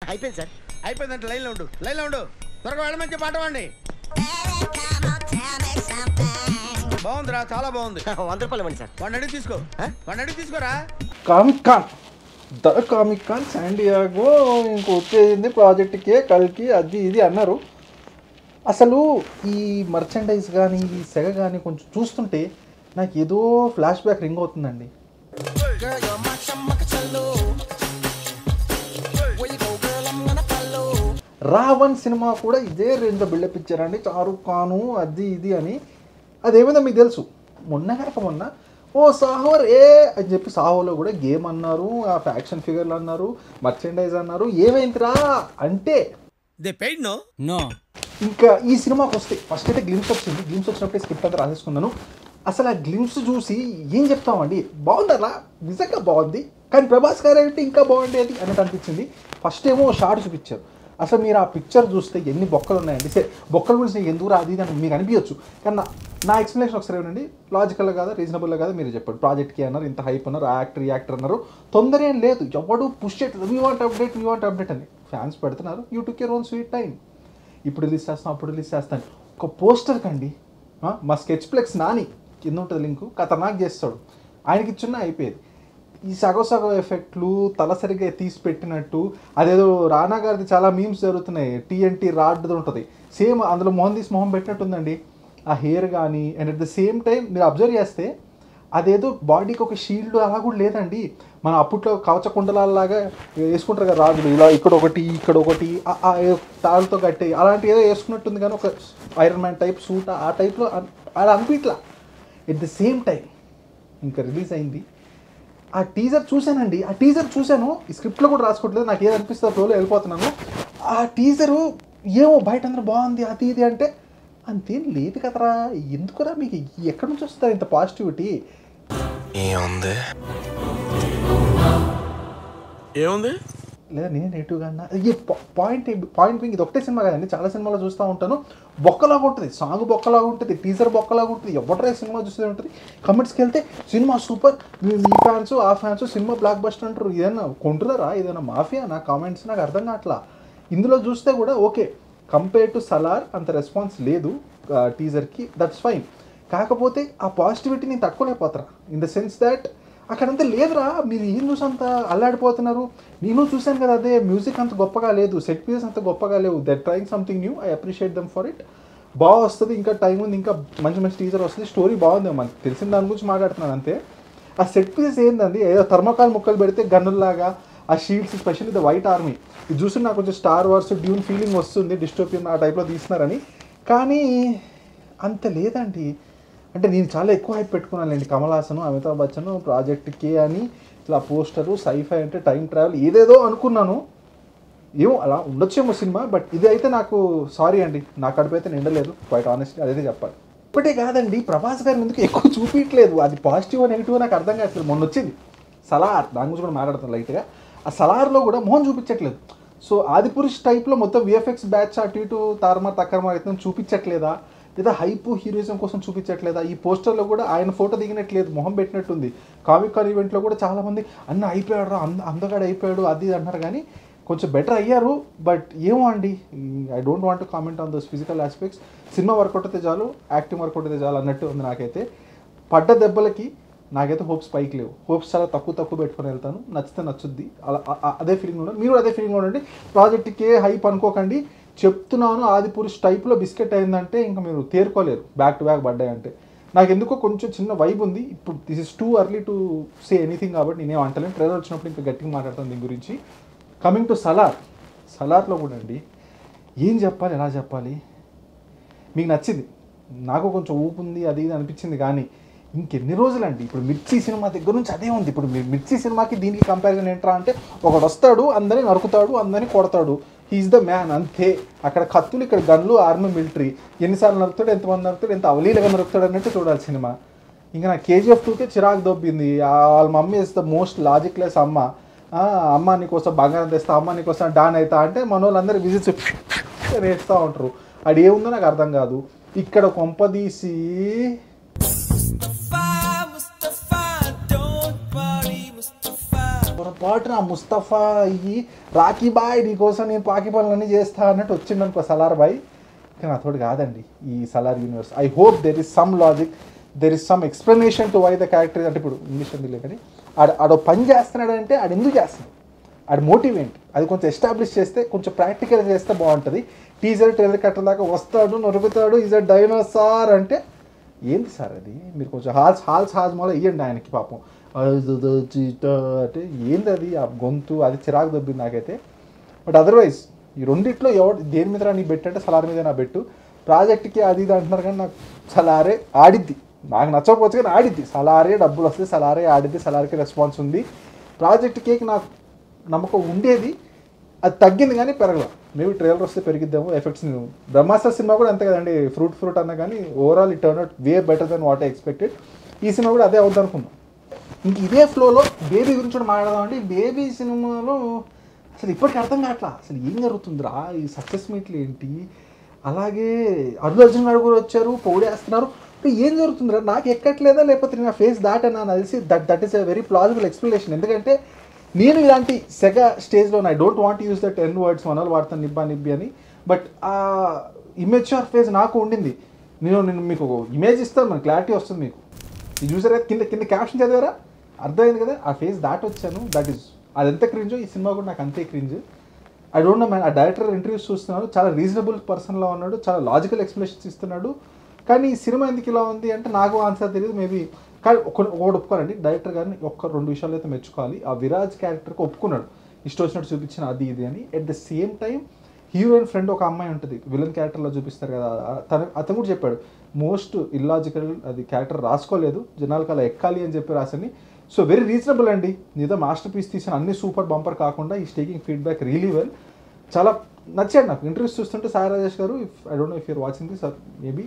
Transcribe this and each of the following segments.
అయిపోయింది సార్ అయిపోయిందంటే లైన్లో ఉండు లైన్లో ఉండు త్వరగా వెళ్ళమంచి పాట వాడండి బాగుందిరా చాలా బాగుంది వంద రూపాయలు ఇవ్వండి సార్ వాడిని అడిగి తీసుకో వాడిని అడిగి తీసుకోరా comic con the comic con San Diego ఇంక వచ్చేసింది ప్రాజెక్ట్కి కల్కి అది ఇది అన్నారు అసలు ఈ మర్చెండైజ్ కానీ ఈ సెగ కానీ కొంచెం చూస్తుంటే నాకు ఏదో ఫ్లాష్ బ్యాక్ రింగ్ అవుతుందండి రావణ్ సినిమా కూడా ఇదే రేంజ్లో బిల్డప్ ఇచ్చారండి షారుఖ్ ఖాను అది ఇది అని అదేమైందో మీకు తెలుసు మొన్న కనుక మొన్న ఓ సాహోర్ ఏ అని చెప్పి సాహోలో కూడా గేమ్ అన్నారు ఆ ఫ్యాక్షన్ ఫిగర్లు అన్నారు మర్చెండైజ్ అన్నారు ఏమైందిరా అంటే దే పెయిడ్ నో నో ఇంకా ఈ సినిమాకి వస్తే ఫస్ట్ అయితే గ్లిమ్స్ వచ్చింది గ్లిమ్స్ వచ్చినప్పుడే స్క్రిప్ట్ అంతా రాసేసుకున్నాను అసలు ఆ గ్లిమ్స్ చూసి ఏం చెప్తామండి బాగుందలా నిజంగా బాగుంది కానీ ప్రభాస్ గారు అంటే ఇంకా బాగుండేది అన్నట్టు అనిపించింది ఫస్ట్ ఏమో షార్ట్ చూపించారు అసలు మీరు ఆ పిక్చర్ చూస్తే ఎన్ని బొక్కలు ఉన్నాయండి సరే బొక్కల గురించి నేను ఎందుకు రాది అని మీకు అనిపించచ్చు కానీ నా నా ఎక్స్ప్లెనేషన్ ఒకసారి ఏమండి లాజికల్ కాదా రీజనబుల్ కాదా మీరు చెప్పండి ప్రాజెక్ట్కి అన్నారు ఇంత హైప్ అన్నారు యాక్టర్ యాక్టర్ అన్నారు తొందర ఏం లేదు ఎవడు పుష్ చేయట్లేదు we want update we want update అని ఫ్యాన్స్ పెడుతున్నారు you took your own sweet time ఇప్పుడు రిలీజ్ చేస్తాం అప్పుడు రిలీజ్ చేస్తాను ఒక పోస్టర్ కండి ఆ, మా స్కెచ్ ప్లెక్స్ నాని కింద ఉంటుంది లింకు ఖతర్నాక్ చేస్తాడు ఆయనకి ఇచ్చున్న అయిపోయేది ఈ సగం సగం ఎఫెక్ట్లు తలసరిగా తీసి పెట్టినట్టు అదేదో రానా గారిది చాలా మీమ్స్ జరుగుతున్నాయి టీఎన్టీ రాడ్ ఉంటుంది సేమ్ అందులో మొహం తీసి మొహం పెట్టినట్టుందండి ఆ హెయిర్ కానీ and at the same time మీరు అబ్జర్వ్ చేస్తే అదేదో బాడీకి ఒక షీల్డ్ అలా కూడా లేదండి మన అప్పట్లో కవచ కుండలాగా వేసుకుంటారు కదా రాజులు ఇలా ఇక్కడ ఒకటి ఇక్కడ ఒకటి ఆ- ఆ ఏ- తాళ్ళతో కట్టి అలాంటి ఏదో వేసుకున్నట్టుంది కానీ ఒక ఐరన్ మ్యాన్ టైప్ సూట్ ఆ టైప్లో అన్- అలా అనిపించలా ఎట్ ద సేమ్ టైం ఇంకా రిలీజ్ అయింది ఆ టీజర్ చూశానండి ఆ టీజర్ చూశాను ఈ స్క్రిప్ట్లో కూడా రాసుకోవట్లేదు నాకు ఏది అనిపిస్తే ఫ్లోలో వెళ్ళిపోతున్నాను ఆ టీజరు ఏమో బయట అందరూ బాగుంది అది ఇది అంటే అంతేం లేదు కదరా ఎందుకురా మీకు ఎక్కడి నుంచి వస్తుంది ఇంత పాజిటివిటీ ఏముంది ఏముంది లేదా నేను నెగిటివ్గా అన్నా ఈ పాయింట్ పాయింట్ ఇది ఒకటే సినిమా కదండి చాలా సినిమాలో చూస్తూ ఉంటాను బొక్కలాగా ఉంటుంది సాంగ్ బొక్కలాగా ఉంటుంది టీజర్ బొక్కలాగా ఉంటుంది ఎవడరా ఈ సినిమా చూస్తే ఉంటుంది కమెంట్స్కి వెళ్తే సినిమా సూపర్ మీ ఫ్యాన్స్ ఆ ఫ్యాన్స్ సినిమా బ్లాక్ బస్టర్ అంటారు ఏదైనా కొంటున్నారా ఏదైనా మాఫియా నా కామెంట్స్ నాకు అర్థం కావట్లా ఇందులో చూస్తే కూడా ఓకే కంపేర్ టు సలార్ అంత రెస్పాన్స్ లేదు టీజర్కి దట్స్ ఫైన్ కాకపోతే ఆ పాజిటివిటీ నేను తక్కువలేకపోతారా ఇన్ ద సెన్స్ దట్ అక్కడంతా లేదురా మీరు ఏం చూసి అంత అల్లాడిపోతున్నారు నేను చూశాను కదా అదే మ్యూజిక్ అంత గొప్పగా లేదు సెట్ పీసెస్ అంత గొప్పగా లేవు that trying something new I appreciate them for it బాగా వస్తుంది ఇంకా టైం ఉంది ఇంకా మంచి మంచి టీజర్ వస్తుంది స్టోరీ బాగుంది మనకు తెలిసిన దాని గురించి మాట్లాడుతున్నాను అంతే ఆ సెట్ పీసెస్ ఏందండి ఏదో థర్మకాల్ ముక్కలు పెడితే గన్నుల్లాగా ఆ shields specially the white army ఇది చూసి నాకు కొంచెం స్టార్ వార్స్ డ్యూన్ ఫీలింగ్ వస్తుంది డిస్టోపియన్ ఆ టైప్లో తీస్తున్నారని కానీ అంత లేదండి అంటే నేను చాలా ఎక్కువ హైప్ పెట్టుకున్నానండి కమల్ హాసన్ అమితాబ్ బచ్చన్ ప్రాజెక్ట్కి అని ఇట్లా పోస్టరు సైఫై అంటే టైం ట్రావెల్ ఏదేదో అనుకున్నాను ఏమో అలా ఉండొచ్చేమో సినిమా బట్ ఇది అయితే నాకు సారీ అండి నా కడుపు అయితే నిండలేదు క్వైట్ ఆనెస్ట్లీ అదైతే చెప్పాలి ఒకటే కాదండి ప్రభాస్ గారి ఎందుకు ఎక్కువ చూపించట్లేదు అది పాజిటివ్ నెగిటివ్ నాకు అర్థం కావట్లేదు మొన్న వచ్చింది సలార్ దాని గురించి కూడా మాట్లాడుతాను లైట్గా ఆ సలార్లో కూడా మోహన్ చూపించట్లేదు సో ఆదిపురుష్ టైప్లో మొత్తం విఎఫ్ఎక్స్ బ్యాచ్ అటు ఇటు తారమార్ తక్కరమార్ అయితే చూపించట్లేదా లేదా హైప్ హీరోయిజం కోసం చూపించట్లేదా ఈ పోస్టర్లో కూడా ఆయన ఫోటో దిగినట్లేదు మొహం పెట్టినట్టుంది కామిక్ కాన్ ఈవెంట్లో కూడా చాలామంది అన్న అయిపోయాడు రా అంద అందగాడు అయిపోయాడు అది ఇది అన్నారు కానీ కొంచెం బెటర్ అయ్యారు బట్ ఏమో అండి I don't want comment on those physical aspects cinema work out అయితే చాలు యాక్టింగ్ వర్కౌట్ అయితే చాలు అన్నట్టు ఉంది నాకైతే పడ్డ దెబ్బలకి నాకైతే హోప్స్ పైకి లేవు హోప్స్ చాలా తక్కువ తక్కువ పెట్టుకొని వెళ్తాను నచ్చితే నచ్చుద్ది అలా ఆ- ఆ- అదే ఫీలింగ్ ఉండండి మీరు కూడా అదే ఫీలింగ్ ఉండండి ప్రాజెక్ట్కే హైప్ అనుకోకండి చెప్తున్నాను ఆది పురుష్ టైప్లో బిస్కెట్ అయిందంటే ఇంకా మీరు తేరుకోలేరు బ్యాక్ టు బ్యాక్ పడ్డాయి అంటే నాకు ఎందుకో కొంచెం చిన్న వైబ్ ఉంది ఇప్పుడు this is too early to say anything కాబట్టి నేనేం అంటలేను ట్రైలర్ వచ్చినప్పుడు ఇంకా గట్టిగా మాట్లాడతాను దీని గురించి కమింగ్ టు సలార్ సలార్లో కూడా అండి ఏం చెప్పాలి ఎలా చెప్పాలి మీకు నచ్చింది నాకు కొంచెం ఊపు ఉంది అది ఇది అనిపించింది కానీ ఇంకెన్ని రోజులండి ఇప్పుడు మిర్చి సినిమా దగ్గర నుంచి అదే ఉంది ఇప్పుడు మీరు మిర్చి సినిమాకి దీనికి కంపారిజన్ ఏంట్రా అంటే ఒకడు వస్తాడు అందరిని నరుకుతాడు అందరిని కొడతాడు హీఈస్ ద మ్యాన్ అంతే అక్కడ కత్తులు ఇక్కడ గన్లు ఆర్మీ మిలిటరీ ఎన్నిసార్లు నరుకుతాడు ఎంతమంది నరుకుతాడు ఎంత అవలీలుగా నరుకుతాడు అన్నట్టు చూడాలి సినిమా ఇంకా నా కేజీఎఫ్ టూకే చిరాకు దొబ్బింది ఆ వాళ్ళ mummy is the most logicless అమ్మ ఆ, అమ్మ నీకోసం బంగారం తెస్తా అమ్మ నీకోసం డాన్ అవుతా అంటే మన వాళ్ళందరూ విజిట్స్ వేస్తూ ఉంటారు అది ఏముందో నాకు అర్థం కాదు ఇక్కడ కొంపదీసి పాటున ఆ ముస్తఫా అయ్యి రాఖీ బాయ్ నీకోసం నేను పాకి పనులన్నీ చేస్తా అన్నట్టు వచ్చిండు అనుకో సలార్ బాయ్ కానీ అతడు కాదండి ఈ Salaar universe I hope there is some logic there is some explanation to why the character అంటే ఇప్పుడు ఇంగ్లీష్ ఉంది కానీ ఆడ ఆడో పని చేస్తున్నాడు అంటే ఆడు ఎందుకు చేస్తున్నాడు ఆడ మోటివ్ ఏంటి అది కొంచెం ఎస్టాబ్లిష్ చేస్తే కొంచెం ప్రాక్టికల్ చేస్తే బాగుంటుంది టీజర్ ట్రైలర్ కట్ట దాకా వస్తాడు నొరుకుతాడు ఈజ్ అ డైనోసార్ అంటే ఏంటి సార్ అది మీరు కొంచెం హాల్స్ హాల్స్ హాల్స్ మూల ఇవ్వండి ఆయనకి పాపం అది చీట అంటే ఏంది అది ఆ గొంతు అది చిరాకు దొబ్బింది నాకైతే బట్ అదర్వైజ్ ఈ రెండిట్లో ఎవరు దేని మీద నీ బెట్ అంటే సలార్ మీద నా బెట్టు ప్రాజెక్ట్కి అది ఇది అంటున్నారు కానీ నాకు సలారే ఆడిద్ది నాకు నచ్చకపోవచ్చు కానీ ఆడిద్ది సలారే డబ్బులు వస్తుంది సలారే ఆడిద్ది సలార్కి రెస్పాన్స్ ఉంది ప్రాజెక్ట్ కేక్ నాకు నమ్మకం ఉండేది అది తగ్గింది కానీ పెరగల మేబీ ట్రైలర్ వస్తే పెరిగిద్దాము ఎఫెక్ట్స్ బ్రహ్మాస్త్ర సినిమా కూడా అంతే కదండి ఫ్రూట్ ఫ్రూట్ అన్నా కానీ overall it turn out way better than what I expected ఈ సినిమా కూడా అదే అవుద్ది అనుకున్నాం ఇంక ఇదే ఫ్లోలో బేబీ గురించి కూడా మాట్లాడదామంటే బేబీ సినిమాలో అసలు ఇప్పటికీ అర్థం కావట్లా అసలు ఏం జరుగుతుందిరా ఈ సక్సెస్ మీట్లు ఏంటి అలాగే అల్లు అర్జున్ గారు కూడా వచ్చారు పొగిడేస్తున్నారు ఇప్పుడు ఏం జరుగుతుందిరా నాకు ఎక్కట్లేదా లేకపోతే నా ఫేస్ దాటనా నాకు తెలిసి that that is a very plausible explanation ఎందుకంటే నేను ఇలాంటి సెగ స్టేజ్లో I don't want use that N words మనలు వాడతాను నిబ్బా నిబ్బి అని బట్ ఆ ఇమెచ్యూర్ ఫేజ్ నాకు ఉండింది నేను నేను మీకు ఇమేజ్ ఇస్తాను మన క్లారిటీ వస్తుంది మీకు ఇది చూసారా కింద కింద క్యాప్షన్ చదివారా అర్థమైంది కదా ఆ ఫేజ్ దాటి వచ్చాను దట్ ఈస్ అది ఎంత క్రింజో ఈ సినిమా కూడా నాకు అంతే cringe I don't know man ఆ డైరెక్టర్ ఇంటర్వ్యూస్ చూస్తున్నాడు చాలా రీజనబుల్ పర్సన్లో ఉన్నాడు చాలా లాజికల్ ఎక్స్ప్లెనేషన్స్ ఇస్తున్నాడు కానీ ఈ సినిమా ఎందుకు ఇలా ఉంది అంటే నాకు ఆన్సర్ తెలియదు మేబీ కానీ ఒక ఒకటి ఒప్పుకోవాలండి డైరెక్టర్ గారిని ఒక్క రెండు విషయాలు అయితే మెచ్చుకోవాలి ఆ విరాజ్ క్యారెక్టర్కి ఒప్పుకున్నాడు ఇష్టం వచ్చినట్టు చూపించిన అది ఇది అని at the same time heroine friend ఒక అమ్మాయి ఉంటుంది విలన్ క్యారెక్టర్లో చూపిస్తారు కదా ఆ- తను అతను కూడా చెప్పాడు మోస్ట్ ఇల్లాజికల్ అది క్యారెక్టర్ రాసుకోలేదు జనాలకు అలా ఎక్కాలి అని చెప్పి రాసని సో వెరీ రీజనబుల్ అండి నీతో మాస్టర్ పీస్ తీసిన అన్ని సూపర్ బంపర్ కాకుండా ఈ టేకింగ్ ఫీడ్బ్యాక్ రియలీ వెల్ చాలా నచ్చాడు నాకు ఇంటర్వ్యూస్ చూస్తుంటే Sai Rajesh garu if I don't know if your watching this maybe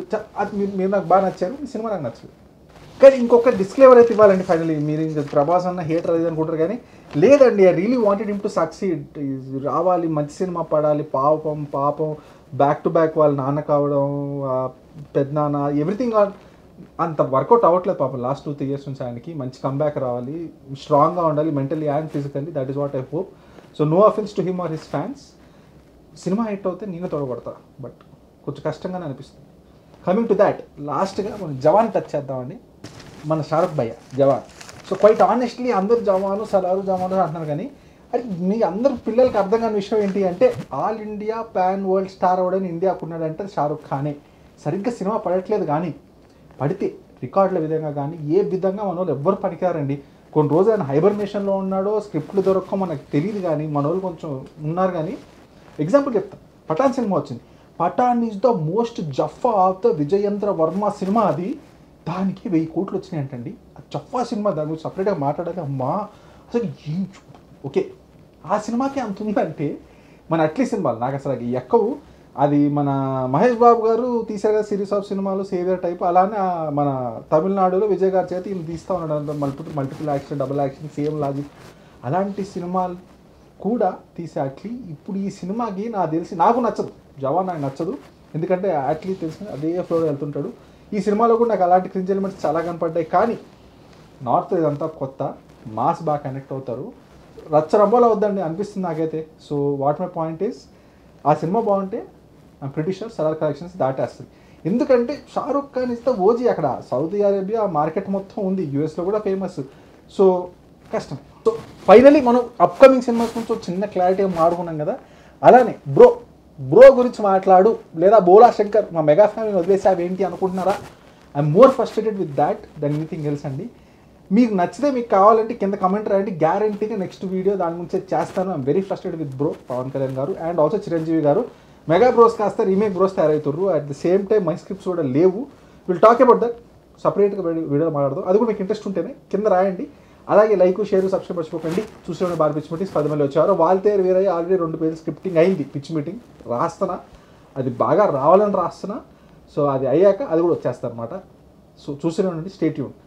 మీరు నాకు బాగా నచ్చారు ఈ సినిమా నాకు నచ్చలేదు కానీ ఇంకొక డిస్క్లేవర్ అయితే ఇవ్వాలండి ఫైనలీ మీరు ఇంకా ప్రభాస్ అన్న హేటర్ అది అనుకుంటారు కానీ లేదండి I really wanted him to succeed రావాలి మంచి సినిమా పడాలి పాపం పాపం బ్యాక్ టు బ్యాక్ వాళ్ళ నాన్న కావడం ఆ పెద్దనాన్న ఎవ్రీథింగ్ అంత వర్కౌట్ అవ్వట్లేదు పాపం లాస్ట్ టూ త్రీ ఇయర్స్ నుంచి ఆయనకి మంచి కంబ్యాక్ రావాలి స్ట్రాంగ్గా ఉండాలి mentally and physically that is what I hope so no offence to him or his fans cinema hit అవుతే నేను తొడగొడతా బట్ కొంచెం కష్టంగానే అనిపిస్తుంది కమింగ్ టు దాట్ లాస్ట్గా మనం జవాన్ టచ్ చేద్దామండి మన షారుఖ్ భయ్య జవాన్ సో క్వైట్ ఆనెస్ట్లీ అందరూ జవాను సలారు జవాను అంటున్నారు కానీ అది మీ అందరు పిల్లలకి అర్థం కాని విషయం ఏంటి అంటే all India pan world star అవ్వడని ఇండియాకు ఉన్నాడంటే అది షారుఖ్ ఖానే సరిగ్గా సినిమా పడట్లేదు కానీ పడితే రికార్డుల విధంగా కానీ ఏ విధంగా మన వాళ్ళు ఎవ్వరు పనికిరారండి కొన్ని రోజులు ఆయన హైబర్నేషన్లో ఉన్నాడో స్క్రిప్ట్లు దొరక్క మనకు తెలియదు కానీ మన వాళ్ళు కొంచెం ఉన్నారు కానీ ఎగ్జాంపుల్ చెప్తాను పఠాన్ సినిమా వచ్చింది పఠాన్ ఈజ్ ద మోస్ట్ జఫా of the Vijayendra Varma cinema అది దానికి వెయ్యి కోట్లు వచ్చినాయంటండి ఆ జఫా సినిమా దాని గురించి సపరేట్గా మాట్లాడాలి అమ్మా అసలు ఏం చూ- ఓకే ఆ సినిమాకి అంత ఉందంటే మన అట్లీ సినిమాలు నాకు అసలు అది ఎక్కవు అది మన మహేష్ బాబు గారు తీశారు కదా సిరీస్ ఆఫ్ సినిమాలు సేవియర్ టైప్ అలానే ఆ మన తమిళనాడులో విజయ్ గారి చేతి ఈయన తీస్తూ ఉన్నాడు multiple multiple action double action same logic అలాంటి సినిమాలు కూడా తీసే అట్లీ ఇప్పుడు ఈ సినిమాకి నాకు తెలిసి నాకు నచ్చదు జవాన్ నాకు నచ్చదు ఎందుకంటే అట్లీ తెలిసిన అదే ఫ్లోలో వెళ్తుంటాడు ఈ సినిమాలో కూడా నాకు అలాంటి క్రింజ్ ఎలిమెంట్స్ చాలా కనపడ్డాయి కానీ నార్త్ ఇదంతా కొత్త మాస్ బాగా కనెక్ట్ అవుతారు రచ్చ రంబోలా వద్దండి అనిపిస్తుంది నాకైతే so what my point is ఆ సినిమా బాగుంటే I'm pretty sure Salaar collections దాటేస్తుంది ఎందుకంటే షారూక్ ఖాన్ ఇస్తే ఓజీ అక్కడ సౌదీ అరేబియా మార్కెట్ మొత్తం ఉంది యూఎస్లో కూడా ఫేమస్ సో కష్టం సో ఫైనలీ మనం అప్కమింగ్ సినిమాస్ గురించి ఒక చిన్న క్లారిటీ మాడుకున్నాం కదా అలానే బ్రో బ్రో గురించి మాట్లాడు లేదా బోలా శంకర్ మా మెగా ఫ్యామిలీ వదిలేసి అవి ఏంటి అనుకుంటున్నారా I'm more frustrated with that than anything else అండి మీకు నచ్చితే మీకు కావాలంటే కింద కమెంట్ రాయండి గ్యారంటీగా నెక్స్ట్ వీడియో దాని గురించి చేస్తాను I'm very frustrated with bro Pawan Kalyan garu and also Chiranjeevi garu mega bros కాస్త రీమేక్ బ్రోస్ తయారవుతుర్రు at the same time my scripts కూడా లేవు విల్ టాక్ అబౌట్ దట్ సపరేట్గా వీడియో మాట్లాడదాం అది కూడా మీకు ఇంట్రెస్ట్ ఉంటేనే కింద రాయండి అలాగే లైక్ షేర్ సబ్స్క్రైబ్ మర్చిపోకండి చూసిన బార్ పిచ్ మీటింగ్స్ పది మంది వచ్చారు వాళ్ళతే వీరయ్య ఆల్రెడీ రెండు పేజీలు స్క్రిప్టింగ్ అయింది పిచ్ మీటింగ్ రాస్తున్నా అది బాగా రావాలని రాస్తున్నా సో అది అయ్యాక అది కూడా వచ్చేస్తారనమాట సో చూసిన స్టేట్యూన్